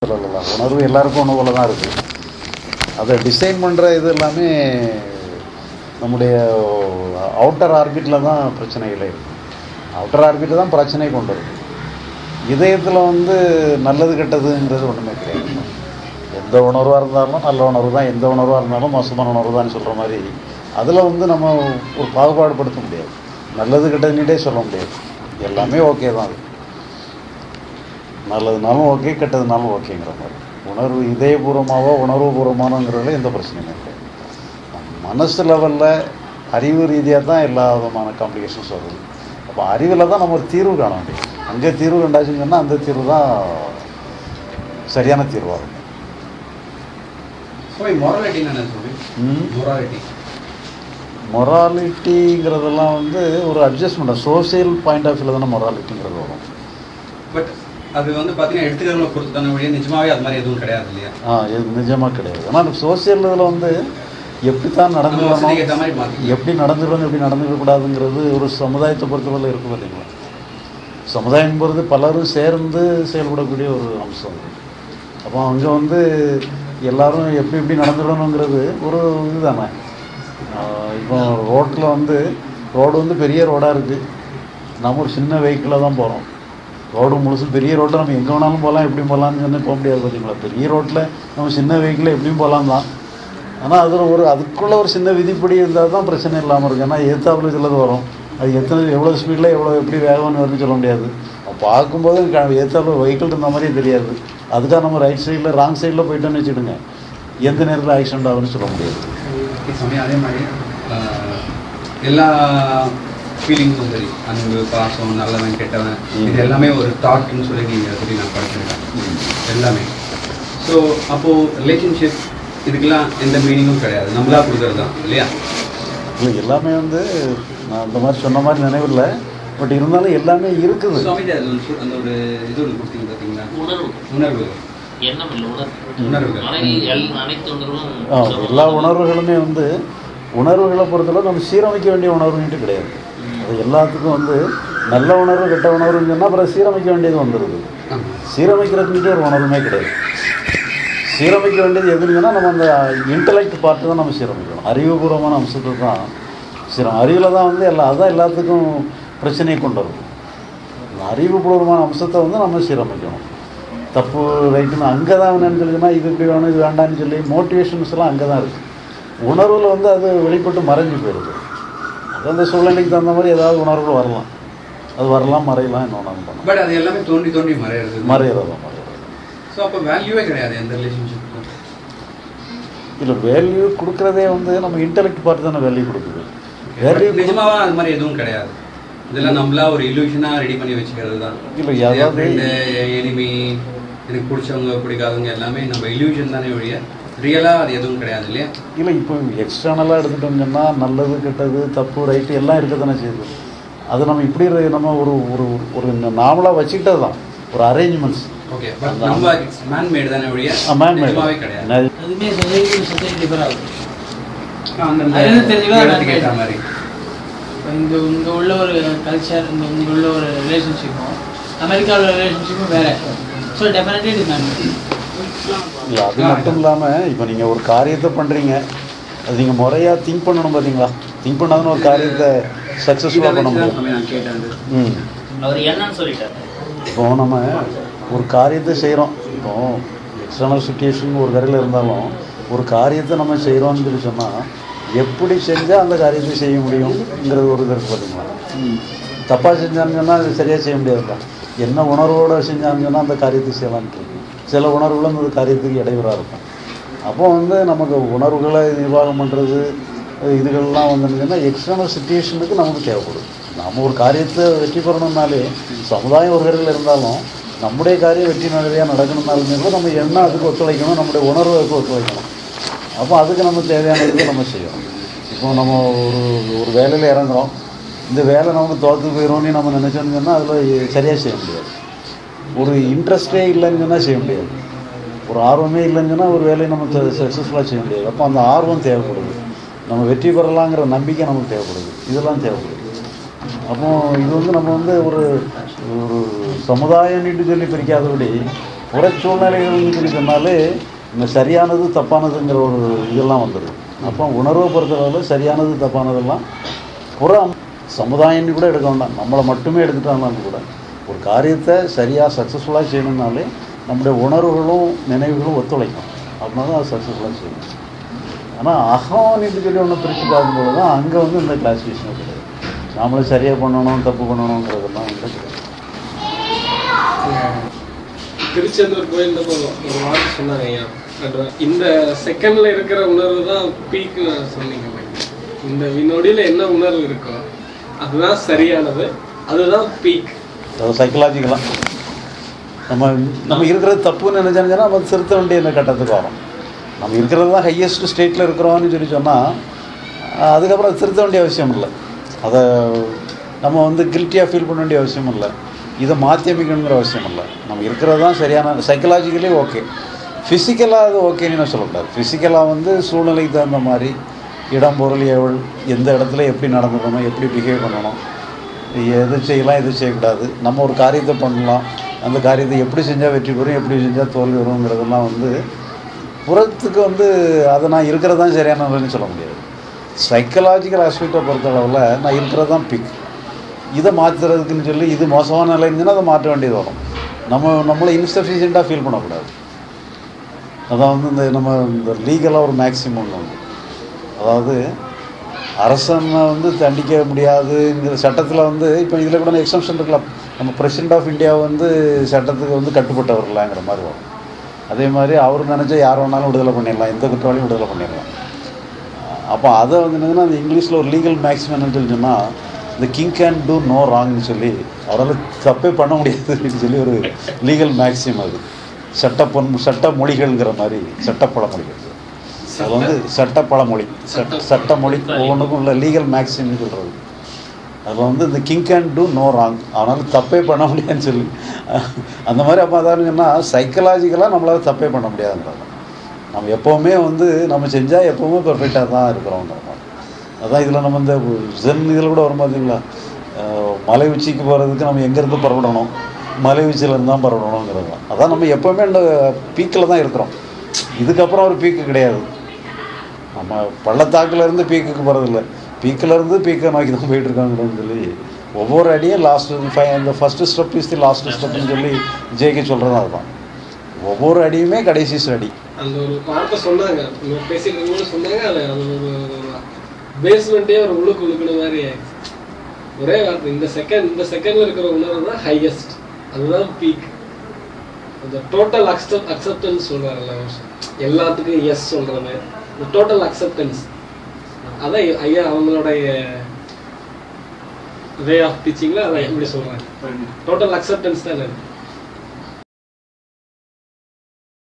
சொல்லலாம் உணர்வு எல்லாருக்கும் ஒன்று போல தான் இருக்குது அதை டிசைன் பண்ணுற இது எல்லாமே நம்முடைய அவுட்டர் ஆர்பிட்டில் தான் பிரச்சனைகளே இருக்குது அவுட்டர் ஆர்பிட்டில் தான் பிரச்சனை கொண்டு வருது இதயத்தில் வந்து நல்லது கெட்டதுங்கிறது ஒன்றுமே கிடையாது எந்த உணர்வாக இருந்தாலும் நல்ல உணர்வு தான் எந்த உணர்வாக இருந்தாலும் மோசமான உணர்வு தான் சொல்கிற மாதிரி அதில் வந்து நம்ம ஒரு பாகுபாடு படுத்த முடியாது நல்லது கெட்டதுன்னுட்டே சொல்ல முடியாது எல்லாமே ஓகே தான் அது நல்லதுனாலும் ஓகே கெட்டதுனாலும் ஓகேங்கிற மாதிரி உணர்வு இதயபூர்வமாவோ உணர்வுபூர்வமானங்கிறதுல எந்த பிரச்சனையுமே கிடையாது மனசு லெவலில் அறிவு ரீதியாக தான் எல்லா விதமான காம்ப்ளிகேஷன்ஸ் வருது அப்போ அறிவில் தான் நம்ம ஒரு தீர்வு காண முடியும் அங்கே தீர்வு கண்டாச்சுன்னு சொன்னால் அந்த தீர்வு தான் சரியான தீர்வாக இருக்கும் சுவாமி மொராலிட்டின்னு என்ன சுவாமி ம். மொராலிட்டி மொராலிட்டிங்கிறதெல்லாம் வந்து ஒரு அட்ஜஸ்ட்மெண்ட் சோசியல் பாயிண்ட் ஆஃப் வியூவில் தானே மொராலிட்டிங்கிறது வரும் பட் அது வந்து பார்த்தீங்கன்னா எடுத்துக்கிறவங்களை பொறுத்து தானே வழியே நிஜமாவே அது மாதிரி எதுவும் கிடையாது இல்லையா ஆ இது நிஜமாக கிடையாது ஆனால் சோசியல் இதில் வந்து எப்படி தான் நம்ம வசதிக்கு ஏற்ற நடந்துக்கணும் மாதிரி மாற்றி எப்படி நடந்துக்கணும் எப்படி நடந்துக்கக்கூடாதுங்கிறது ஒரு சமுதாயத்தை பொறுத்தவரை இருக்குது பார்த்தீங்களா சமுதாயங்கிறது பலரும் சேர்ந்து செயல்படக்கூடிய ஒரு அம்சம் அது. அப்போ அங்கே வந்து எல்லாரும் எப்படி எப்படி நடந்துடணுங்கிறது ஒரு இதுதானே ஆஹ் இப்போ ரோட்டில் வந்து ரோடு வந்து பெரிய ரோடாக இருக்குது நம்ம ஒரு சின்ன வெஹிக்கிளில் தான் போகிறோம் ரோடு முழுசும் பெரிய ரோட்டில் நம்ம எங்கே வேணாலும் போகலாம் எப்படி போகலான்னு சொன்னால் போக முடியாது பார்த்தீங்களா பெரிய ரோட்டில் நம்ம சின்ன வெஹிக்கிளில் எப்படியும் போகலாம் தான் ஆனால் அதில் ஒரு அதுக்குள்ளே ஒரு சின்ன விதிப்படி இருந்தால் தான் பிரச்சனை இல்லாமல் இருக்கும் ஏன்னா எத்தாப்புல சிலது வரும் அது எத்தனை எவ்வளோ ஸ்பீடில் எவ்வளோ எப்படி வேகம்னு வரும்னு சொல்ல முடியாது அப்ப பார்க்கும்போது எத்தாப்புல வெஹிக்கிள் இருந்த மாதிரியே தெரியாது அதுக்காக நம்ம ரைட் சைடில் ராங் சைடில் போயிட்டோன்னு வச்சுடுங்க எந்த நேரத்தில் ஆக்சிடென்ட் ஆகும்னு சொல்ல முடியாது சுவாமி அதே மாதிரி ஆஹ், எல்லா ஃபீலிங்ஸும் சரி அன்பு பாசம் நல்லவன் கெட்டவன் ம். இது எல்லாமே ஒரு தாட்னு சொல்லி நீங்கள் சொல்லி நான் படிச்சிருக்கேன் எல்லாமே ஸோ அப்போது ரிலேஷன்ஷிப் இதுக்கெல்லாம் எந்த மீனிங்கும் கிடையாது நம்மளா கொடுக்கறது தான் இல்லையா இல்லை எல்லாமே வந்து நான் அந்த மாதிரி சொன்ன மாதிரி நினைவில்லை பட் இருந்தாலும் எல்லாமே இருக்குது சுவாமிஜி அது ஒரு சு- அந்த ஒரு இது ஒன்று கொடுத்தீங்க பார்த்தீங்களா உணர்வு உணர்வு எண்ணம் இல்லை உணர்வு உணர்வுகள். அனை- எல்- அனைத்து உணர்வும் ஆ, எல்லா உணர்வுகளுமே வந்து உணர்வுகளை பொறுத்தளவு நம்ம சீரமைக்க வேண்டிய உணர்வுன்ட்டு கிடையாது அது எல்லாத்துக்கும் வந்து நல்ல உணர்வு கெட்ட உணர்வுன்னு சொன்னால் அப்புறம் சீரமைக்க வேண்டியது வந்துடுது ஆமாம் சீரமைக்கிறதுன்ட்டு ஒரு உணர்வுமே கிடையாது சீரமைக்க வேண்டியது எதுன்னு சொன்னால் நம்ம அந்த இன்டலெக்ட் பார்ட்டு தான் நம்ம சீரமைக்கணும் அறிவுபூர்வமான அம்சத்தை தான் சீரம் அறிவில் தான் வந்து எல்லா அதான் எல்லாத்துக்கும் பிரச்சனையை கொண்டு வரும் அந்த அறிவுபூர்வமான அம்சத்தை வந்து நம்ம சீரமைக்கணும் தப்பு ரைட்டுன்னு அங்கே தான் என்னன்னு சொல்லிச்சுன்னா இது இப்படி வேணும் இது வேண்டாம்னு சொல்லி மோட்டிவேஷன்ஸ் எல்லாம் அங்கே தான் இருக்குது உணர்வில் வந்து அது வெளிப்பட்டு மறைஞ்சு போயிடுது அது அந்த சூழ்நிலைக்கு தகுந்த மாதிரி ஏதாவது உணர்வுகள் வரலாம் அது வரலாம் மறையலாம் என்ன ஒன்றாலும் பண்ணலாம் பட் அது எல்லாமே தோண்டி தோண்டி மறையிறது மறையிறதா மறையிறது ஸோ அப்போ வேல்யூவே கிடையாது எந்த ரிலேஷன்ஷிப்புக்கும் இல்லை வேல்யூ கொடுக்குறதே வந்து நம்ம இன்டெலெக்ட் பார்த்து தானே வேல்யூ கொடுக்குது வேல்யூ நிஜமாவா அது மாதிரி எதுவும் கிடையாது இதெல்லாம் நம்மளா ஒரு இல்லூஷனாக ரெடி பண்ணி வச்சுக்கிறது தான் இல்லை அதாவது எனிமி எனக்கு பிடிச்சவங்க பிடிக்காதவங்க எல்லாமே நம்ம இல்யூஷன் தானே ஒழிய ரியலாக அது எதுவும் கிடையாது இல்லையா இல்லை இப்போ எக்ஸ்டர்னலாக எடுத்துட்டோம்னு சொன்னால் நல்லது கெட்டது தப்பு ரைட்டு எல்லாம் இருக்க தானே செய்யுது அது நம்ம இப்படி இரு- நம்ம ஒரு ஒரு ஒரு நாமளாக வச்சுக்கிட்டது தான் ஒரு அரேஞ்ச்மெண்ட்ஸ் ஓகே பட் நம்ம மேன் மேடு தானே ஒழிய நிஜமாவே கிடையாது அதுவுமே சொசைட்டி சொசைட்டி டிஃபர் ஆகுது அந்தந்த அது என்ன தெரிஞ்சுக்கோ, அது இடத்துக்கு ஏற்ற மாதிரி இப்போ இங்கே இங்கே உள்ள ஒரு கல்ச்சர் இந்த இங்கே உள்ள ஒரு ரிலேஷன்ஷிப்பும் அமெரிக்காவில் ரிலேஷன்ஷிப்பும் வேறு ஸோ டெஃபினெட்லி இது மேன் இல்லை அது மட்டும் இல்லாமல் இப்போ நீங்கள் ஒரு காரியத்தை பண்ணுறீங்க அது நீங்கள் முறையாக திங்க் பண்ணணும் பார்த்தீங்களா திங்க் பண்ணாதானே ஒரு காரியத்தை சக்ஸஸ்ஃபுல்லாக பண்ண முடியும் நான் கேட்டேன் ம் அவர் என்னன்னு சொல்லிட்டார் இப்போ நம்ம ஒரு காரியத்தை செய்கிறோம் இப்போ எக்ஸ்டர்னல் சுச்சுவேஷன் ஒரு கரையில் இருந்தாலும் ஒரு காரியத்தை நம்ம செய்கிறோம்னு சொல்லி சொன்னால் எப்படி செஞ்சால் அந்த காரியத்தை செய்ய முடியுங்கிறது ஒரு இது இருக்கு பார்த்தீங்களா தப்பாக செஞ்சான்னு சொன்னால் அது சரியாக செய்ய முடியாதுல்ல என்ன உணர்வோடு செஞ்சான்னு சொன்னால் அந்த காரியத்தை செய்யலாம்னு இருக்கு சில உணர்வுகளும் அந்த காரியத்துக்கு இடையூறாக இருக்கும் அப்போ வந்து நமக்கு உணர்வுகளை நிர்வாகம் பண்ணுறது இதுகள்லாம் வந்துருந்துச்சுன்னா எக்ஸ்டர்னல் சுச்சுவேஷனுக்கு நமக்கு தேவைப்படும் நம்ம ஒரு காரியத்தை வெற்றி பெறணும்னாலே சமுதாயம் ஒரு கரையில் இருந்தாலும் நம்முடைய காரியம் வெற்றி நல்லதாக நடக்கணும்னாலுமே கூட நம்ம என்ன அதுக்கு ஒத்துழைக்கணும் நம்முடைய உணர்வு அதுக்கு ஒத்துழைக்கணும் அப்போ அதுக்கு நம்ம தேவையானதுக்கு நம்ம செய்யணும் இப்போ நம்ம ஒரு ஒரு வேலையில் இறங்குறோம் இந்த வேலை நமக்கு தோற்று போயிடும்னு நம்ம நினச்சோம்னு சொன்னால் அதில் சரியாக செய்ய முடியாது ஒரு இன்ட்ரெஸ்டே இல்லைன்னு சொன்னால் செய்ய முடியாது ஒரு ஆர்வமே இல்லைன்னு சொன்னால் ஒரு வேலையை நம்ம சக்ஸஸ்ஃபுல்லாக செய்ய முடியாது அப்போ அந்த ஆர்வம் தேவைப்படுது நம்ம வெற்றி பெறலாங்கிற நம்பிக்கை நமக்கு தேவைப்படுது இதெல்லாம் தேவைப்படுது அப்போ இது வந்து நம்ம வந்து ஒரு ஒரு சமுதாயம்னு சொல்லி பிரிக்காதபடி புற சூழ்நிலைகள்னு சொல்லி சொன்னாலே இந்த சரியானது தப்பானதுங்கிற ஒரு இதெல்லாம் வந்துடும் அப்போ உணர்வை பொறுத்தளவில் சரியானது தப்பானதெல்லாம் புற சமுதாயம்னு கூட எடுக்க வேண்டாம் நம்மளை மட்டுமே எடுத்துட்டாங்கன்னு கூட ஒரு காரியத்தை சரியாக சக்ஸஸ்ஃபுல்லாக செய்யணும்னாலே நம்முடைய உணர்வுகளும் நினைவுகளும் ஒத்துழைக்கும் அப்படின்னா தான் அது சக்ஸஸ்ஃபுல்லாக செய்யணும் ஆனால் அகம்னு சொல்லி ஒன்று பிரித்து பார்க்கும்போது தான் அங்கே வந்து இந்த கிளாசிஃபிகேஷன் கிடையாது நாமளும் சரியாக பண்ணணும் தப்பு பண்ணணுங்கிறதெல்லாம் வந்து கிடையாது திருச்செந்தூர் கோயில் ஒரு ஒரு வார்த்தை சொன்னாங்க ஐயா அது இந்த செகண்ட்ல இருக்கிற உணர்வு தான் பீக்கு சொன்னீங்க இந்த வினொடியில என்ன உணர்வு இருக்கோ அதுதான் சரியானது அதுதான் பீக் அது சைக்கலாஜிக்கலாக நம்ம நம்ம இருக்கிறது தப்புன்னு நினைச்சாங்கன்னா நம்ம திருத்த வேண்டிய இந்த கட்டத்துக்கு வரோம் நம்ம இருக்கிறது தான் ஹையஸ்ட் ஸ்டேட்டில் இருக்கிறோம்னு சொல்லி சொன்னால் அதுக்கப்புறம் அது திருத்த வேண்டிய அவசியம் இல்லை அதை நம்ம வந்து கில்ட்டியாக ஃபீல் பண்ண வேண்டிய அவசியம் இல்லை இதை மாற்றி அமைக்கணுங்கிற அவசியம் இல்லை நம்ம இருக்கிறது தான் சரியான சைக்கலாஜிக்கலி ஓகே ஃபிசிக்கலாக அது ஓகேன்னு நான் சொல்லக்கூடாது ஃபிசிக்கலாக வந்து சூழ்நிலைக்கு தகுந்த மாதிரி இடம் பொருள் எவள் எந்த இடத்துல எப்படி நடந்துக்கணும் எப்படி பிஹேவ் பண்ணணும் எது செய்யலாம் எது செய்யக்கூடாது நம்ம ஒரு காரியத்தை பண்ணலாம் அந்த காரியத்தை எப்படி செஞ்சால் வெற்றி பெறும் எப்படி செஞ்சால் தோல்வி வருங்கிறதெல்லாம் வந்து புறத்துக்கு வந்து அதை நான் இருக்கிறது தான் சரியானதுன்னு சொல்ல முடியாது சைக்கலாஜிக்கல் ஆஸ்பெக்டை பொறுத்தளவில் நான் இருக்கிறது தான் பிக் இதை மாற்றுறதுக்குன்னு சொல்லி இது மோசமான நிலை இருந்துச்சுன்னா அதை மாற்ற வேண்டியது வரும் நம்ம நம்மளை இன்சஃபிஷியண்ட்டாக ஃபீல் பண்ணக்கூடாது அதான் வந்து இந்த நம்ம இந்த லீகலாக ஒரு மேக்ஸிமம் உண்டு அதாவது அரசனை வந்து தண்டிக்க முடியாதுங்கிற சட்டத்தில் வந்து இப்போ இதில் கூட எக்ஸம்ஷன் இருக்கலாம் நம்ம பிரசிடென்ட் ஆஃப் இந்தியா வந்து சட்டத்துக்கு வந்து கட்டுப்பட்டவர்களாங்கிற மாதிரி வரும் அதே மாதிரி அவர் நினச்சா யார் வேணாலும் விடுதலை பண்ணிடலாம் எந்த குற்றவாளியும் விடுதலை பண்ணிடலாம் அப்போ அதை வந்து என்னதுன்னா அந்த இங்கிலீஷில் ஒரு லீகல் மேக்ஸிமம் என்னன்னு சொல்லி சொன்னால் இந்த கிங் கேன் டூ நோ ராங்னு சொல்லி அவரால் தப்பே பண்ண முடியாதுன்னு சொல்லி ஒரு லீகல் மேக்ஸிம் அது சட்ட பொன் சட்ட மொழிகள்ங்கிற மாதிரி சட்ட பழமொழிகள் அதில் வந்து சட்ட பழமொழி சட்ட சட்ட மொழி ஒவ்வொன்றுக்கும் உள்ள லீகல் மேக்ஸிம்னு சொல்கிறது அதில் வந்து இந்த king can do no wrong ஆனாலும் தப்பே பண்ண முடியாதுன்னு சொல்லி அந்த மாதிரி அப்போ அதான் சொன்னால் சைக்கலாஜிக்கலாக நம்மளால் தப்பே பண்ண முடியாதுன்றாங்க நம்ம எப்போவுமே வந்து நம்ம செஞ்சால் எப்போவுமே பெர்ஃபெக்டாக தான் இருக்கிறோங்கிற மாதிரி அதான் இதில் நம்ம இந்த ஜென் இதில் கூட வரும் பார்த்தீங்களா அஹ் மலை உச்சிக்கு போகிறதுக்கு நம்ம எங்கேருந்து புறப்படணும் மலை உச்சியிலேருந்து தான் புறப்படணுங்கிறது தான் அதான் நம்ம எப்போவுமே இந்த பீக்கில் தான் இருக்கிறோம் இதுக்கப்புறம் ஒரு பீக்கு கிடையாது நம்ம பள்ளத்தாக்குல இருந்து பீக்குக்கு போகிறதில்ல பீக்கிலேருந்து பீக்கை நோக்கி தான் போயிட்டு இருக்காங்கன்னு சொல்லி ஒவ்வொரு அடியும் லாஸ்ட்டு ஃபை இந்த first step is the last ஸ்டெப்னு சொல்லி ஜெயிக்க சொல்கிறது அதுதான் ஒவ்வொரு அடியுமே கடைசி அடி அந்த ஒரு வார்த்தை சொன்னாங்க இவங்க பேசிட்டு இருக்கும்போது சொன்னாங்க அது அது ஒரு பேஸ்மெண்ட்டே ஒரு உழுக்கு உழுக்குன மாதிரி ஆயிடுச்சு. ஒரே வார்த்தை இந்த செகண்ட் இந்த செகண்ட்ல இருக்கிற உணர்வு தான் ஹையஸ்ட் அதுதான் பீக் அந்த டோட்டல் அக்செப்ட் அக்செப்டன்ஸ் சொல்றாருல்ல எல்லாத்துக்கும் எஸ் சொல்றது இந்த டோட்டல் அக்செப்டன்ஸ் அதான் ஐயா அவங்களுடைய வே ஆஃப் டீச்சிங்ல அதை எப்படி சொல்றாங்க டோட்டல் அக்செப்டன்ஸ் தான் இருக்கு